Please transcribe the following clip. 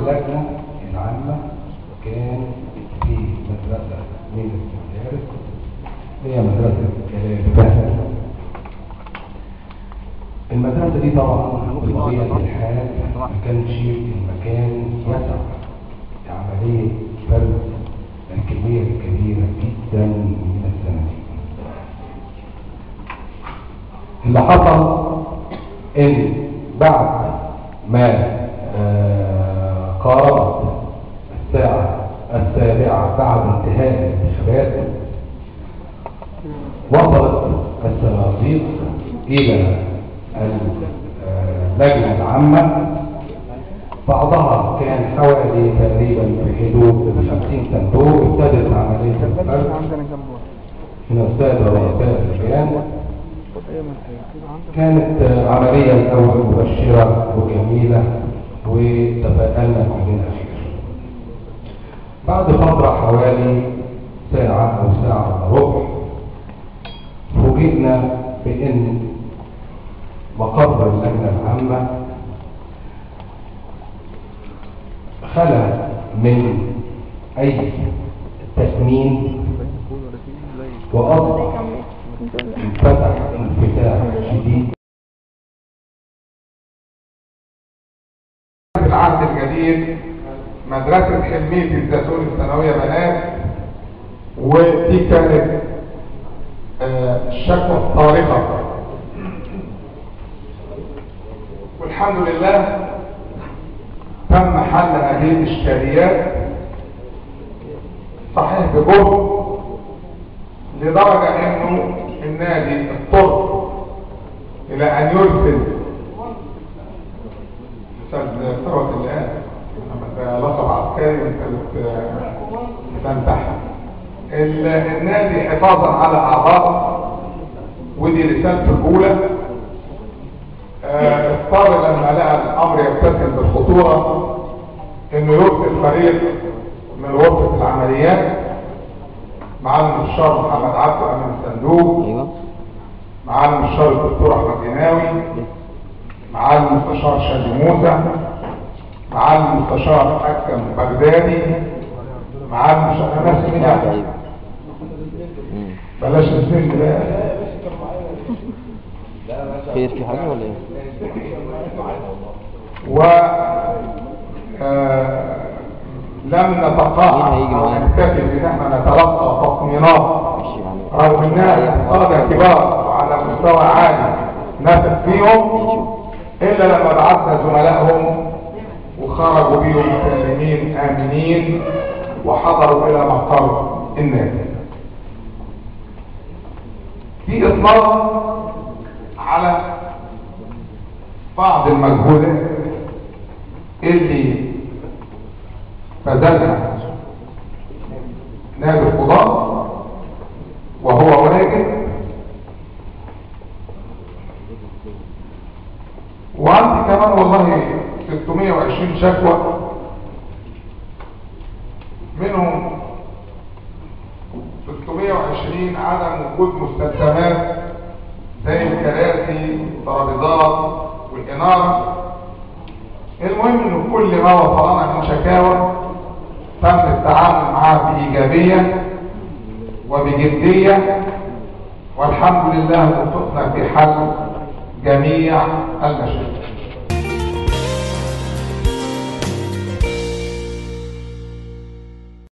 اللجنة العامة كان في مدرسة من المدارس هي مدرسة جلال فهد المدرسة دي طبعا بطبيعة الحال ما كانش المكان يسع لعملية فرز الكمية الكبيرة جدا من الزنازين اللي حصل ان بعد ما آه، قاربت الساعة السابعة بعد انتهاء الانتخابات وصلت الصناديق إلى اللجنة العامة بعضها كان حوالي تقريبا في حدود 50 صندوق ابتدت عملية الفرز من السادة ورؤساء اللجان كانت عملية الأول مبشرة وجميلة وتفائلنا كلنا خير بعد فترة حوالي ساعة أو ساعة وربع فوجئنا بأن مقر اللجنة العامة خلى من أي تأمين وأصبح انفتح انفتاح شديد في العهد الجديد مدرسة حلمية الزيتون الثانوية بنات ودي كانت آه، الشكوى الصارخة والحمد لله تم حل هذه الإشكاليات صحيح بجهد لدرجة انه النادي اضطر الى ان يرسل استاذ ثروت الله ده لقب عسكري وانت بتمتحن النادي حفاظا على اعضاء ودي رسالته الاولى آه، اضطر لما لقى الامر يتسم بالخطوره انه يرسل فريق من غرفه العمليات مع المستشار محمد عبد امين الصندوق ايوه مع المستشار الدكتور احمد جناوي مع المستشار شادي موسى مع المستشار حكم بغدادي مع المستشار انا ناسي مين يعني ايوه مم. بلاش نسمي ده خير في حاجة ولا ايه؟ و آه، لم نتقاعد مين هيجي او معانا؟ نكتفي بان احنا نتلقى تطمينات مش يعني رغم انها قادة كبار وعلى مستوى عالي نثق فيهم الا لما بعثنا زملائهم وخرجوا بيهم مسلمين امنين وحضروا الى مقر النادي في اطلاق على بعض المجهودات اللي بذلها نادي القضاء وهو واجب وعندي كمان والله 620 شكوى منهم 620 عدم وجود مستلزمات زي الكراسي والترابيزات والإنارة المهم ان كل ما وصلنا من شكاوى تم التعامل معها بإيجابية وبجدية والحمد لله وفقنا في حل جميع المشاكل